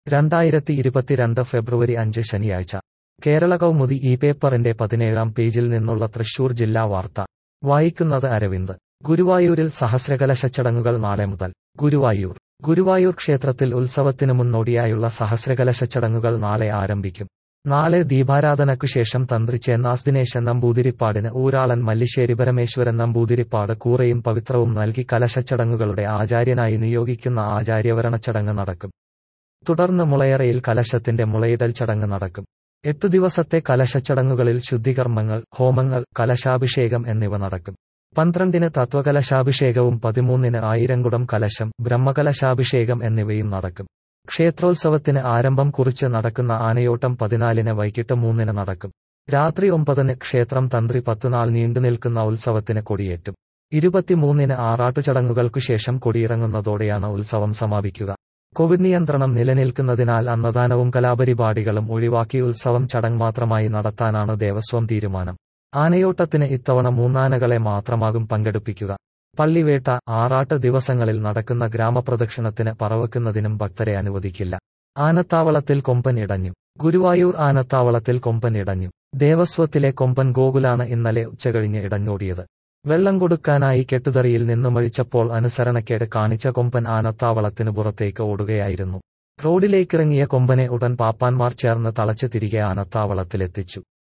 രണ്ടായിരത്തി ഇരുപത്തിരണ്ട് ഫെബ്രുവരി അഞ്ച് ശനിയാഴ്ച കേരള കൗമുദി ഈ പേപ്പറിന്റെ പതിനേഴാം പേജിൽ നിന്നുള്ള തൃശൂർ ജില്ലാ വാർത്ത വായിക്കുന്നത് അരവിന്ദ് ഗുരുവായൂരിൽ സഹസ്രകലശ ചടങ്ങുകൾ നാളെ മുതൽ ഗുരുവായൂർ ഗുരുവായൂർ ക്ഷേത്രത്തിൽ ഉത്സവത്തിനു മുന്നോടിയായുള്ള സഹസ്രകലശ ചടങ്ങുകൾ നാളെ ആരംഭിക്കും നാളെ ദീപാരാധനയ്ക്കു ശേഷം തന്ത്രി ചേന്നാസ് ദിനേശൻ നമ്പൂതിരിപ്പാടിന് ഊരാളൻ മല്ലിശ്ശേരി പരമേശ്വരൻ നമ്പൂതിരിപ്പാട് കൂറയും പവിത്രവും നൽകി കലശച്ചടങ്ങുകളുടെ ആചാര്യനായി നിയോഗിക്കുന്ന ആചാര്യവരണ ചടങ്ങ് നടക്കും തുടർന്ന് മുളയറയിൽ കലശത്തിന്റെ മുളയിടൽ ചടങ്ങ് നടക്കും എട്ടു ദിവസത്തെ കലശച്ചടങ്ങുകളിൽ ശുദ്ധികർമ്മങ്ങൾ ഹോമങ്ങൾ കലശാഭിഷേകം എന്നിവ നടക്കും പന്ത്രണ്ടിന് തത്വകലശാഭിഷേകവും പതിമൂന്നിന് ആയിരംകുടം കലശം ബ്രഹ്മകലശാഭിഷേകം എന്നിവയും നടക്കും ക്ഷേത്രോത്സവത്തിന് ആരംഭം കുറിച്ച് നടക്കുന്ന ആനയോട്ടം പതിനാലിന് വൈകിട്ട് മൂന്നിന് നടക്കും രാത്രി ഒമ്പതിന് ക്ഷേത്രം തന്ത്രി പത്തുനാൾ നീണ്ടുനിൽക്കുന്ന ഉത്സവത്തിന് കൊടിയേറ്റും ഇരുപത്തിമൂന്നിന് ആറാട്ടുചടങ്ങുകൾക്കു ശേഷം കൊടിയിറങ്ങുന്നതോടെയാണ് ഉത്സവം സമാപിക്കുക കോവിഡ് നിയന്ത്രണം നിലനിൽക്കുന്നതിനാൽ അന്നദാനവും കലാപരിപാടികളും ഒഴിവാക്കി ഉത്സവം ചടങ്ങ് മാത്രമായി നടത്താനാണ് ദേവസ്വം തീരുമാനം ആനയോട്ടത്തിന് ഇത്തവണ മൂന്നാനകളെ മാത്രമാകും പങ്കെടുപ്പിക്കുക പള്ളിവേട്ട ആറാട്ട് ദിവസങ്ങളിൽ നടക്കുന്ന ഗ്രാമപ്രദക്ഷിണത്തിന് പറവെക്കുന്നതിനും ഭക്തരെ അനുവദിക്കില്ല ആനത്താവളത്തിൽ കൊമ്പൻ ഇടഞ്ഞു ഗുരുവായൂർ ആനത്താവളത്തിൽ കൊമ്പൻ ഇടഞ്ഞു ദേവസ്വത്തിലെ കൊമ്പൻ ഗോകുലാണ് ഇന്നലെ ഉച്ചകഴിഞ്ഞ് ഇടഞ്ഞോടിയത് വെള്ളം കൊടുക്കാനായി കെട്ടുതറിയിൽ നിന്നുമഴിച്ചപ്പോൾ അനുസരണക്കേട് കാണിച്ച കൊമ്പൻ ആനത്താവളത്തിന് പുറത്തേക്ക് ഓടുകയായിരുന്നു റോഡിലേക്കിറങ്ങിയ കൊമ്പനെ ഉടൻ പാപ്പാന്മാർ ചേർന്ന് തളച്ച് തിരികെ ആനത്താവളത്തിലെത്തിച്ചു